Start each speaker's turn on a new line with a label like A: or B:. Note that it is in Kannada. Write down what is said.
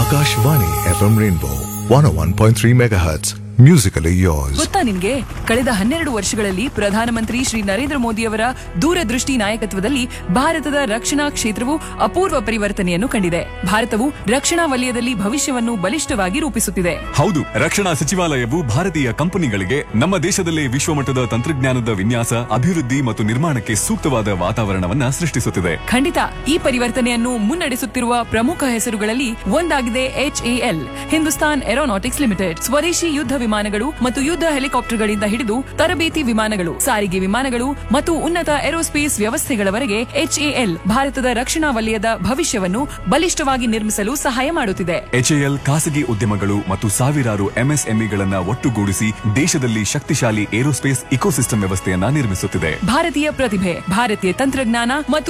A: Akashvani FM Rainbow 101.3 MHz. Musically yours.
B: ಗೊತ್ತಾ ನಿನ್ಗೆ ಕಳೆದ ಹನ್ನೆರಡು ವರ್ಷಗಳಲ್ಲಿ ಪ್ರಧಾನಮಂತ್ರಿ ಶ್ರೀ ನರೇಂದ್ರ ಮೋದಿಯವರ ದೂರದೃಷ್ಟಿ ನಾಯಕತ್ವದಲ್ಲಿ ಭಾರತದ ರಕ್ಷಣಾ ಕ್ಷೇತ್ರವು ಅಪೂರ್ವ ಪರಿವರ್ತನೆಯನ್ನು ಕಂಡಿದೆ ಭಾರತವು ರಕ್ಷಣಾ ವಲಯದಲ್ಲಿ ಭವಿಷ್ಯವನ್ನು ಬಲಿಷ್ಠವಾಗಿ ರೂಪಿಸುತ್ತಿದೆ
C: ಹೌದು ರಕ್ಷಣಾ ಸಚಿವಾಲಯವು ಭಾರತೀಯ ಕಂಪನಿಗಳಿಗೆ ನಮ್ಮ ದೇಶದಲ್ಲೇ ವಿಶ್ವಮಟ್ಟದ ತಂತ್ರಜ್ಞಾನದ ವಿನ್ಯಾಸ ಅಭಿವೃದ್ಧಿ ಮತ್ತು ನಿರ್ಮಾಣಕ್ಕೆ ಸೂಕ್ತವಾದ ವಾತಾವರಣವನ್ನ ಸೃಷ್ಟಿಸುತ್ತಿದೆ
B: ಖಂಡಿತ ಈ ಪರಿವರ್ತನೆಯನ್ನು ಮುನ್ನಡೆಸುತ್ತಿರುವ ಪ್ರಮುಖ ಹೆಸರುಗಳಲ್ಲಿ ಒಂದಾಗಿದೆ ಎಚ್ಎಎಲ್ ಹಿಂದೂಸ್ತಾನ್ ಏರೋನಾಟಿಕ್ಸ್ ಲಿಮಿಟೆಡ್ ಸ್ವದೇಶಿ ಯುದ್ಧ ವಿಮಾನಗಳು ಮತ್ತು ಯುದ್ಧ ಹೆಲಿಕಾಪ್ಟರ್ಗಳಿಂದ ಹಿಡಿದು ತರಬೇತಿ ವಿಮಾನಗಳು ಸಾರಿಗೆ ವಿಮಾನಗಳು ಮತ್ತು ಉನ್ನತ ಏರೋಸ್ಪೇಸ್ ವ್ಯವಸ್ಥೆಗಳವರೆಗೆ ಎಚ್ಎಎಲ್ ಭಾರತದ ರಕ್ಷಣಾ ವಲಯದ ಭವಿಷ್ಯವನ್ನು ಬಲಿಷ್ಠವಾಗಿ ನಿರ್ಮಿಸಲು ಸಹಾಯ ಮಾಡುತ್ತಿದೆ
C: ಎಚ್ಎಎಲ್ ಖಾಸಗಿ ಉದ್ಯಮಗಳು ಮತ್ತು ಸಾವಿರಾರು ಎಂಎಸ್ಎಂಇಗಳನ್ನ ಒಟ್ಟುಗೂಡಿಸಿ ದೇಶದಲ್ಲಿ ಶಕ್ತಿಶಾಲಿ ಏರೋಸ್ಪೇಸ್ ಇಕೋಸಿಸ್ಟಮ್ ವ್ಯವಸ್ಥೆಯನ್ನ ನಿರ್ಮಿಸುತ್ತಿದೆ
B: ಭಾರತೀಯ ಪ್ರತಿಭೆ ಭಾರತೀಯ ತಂತ್ರಜ್ಞಾನ ಮತ್ತು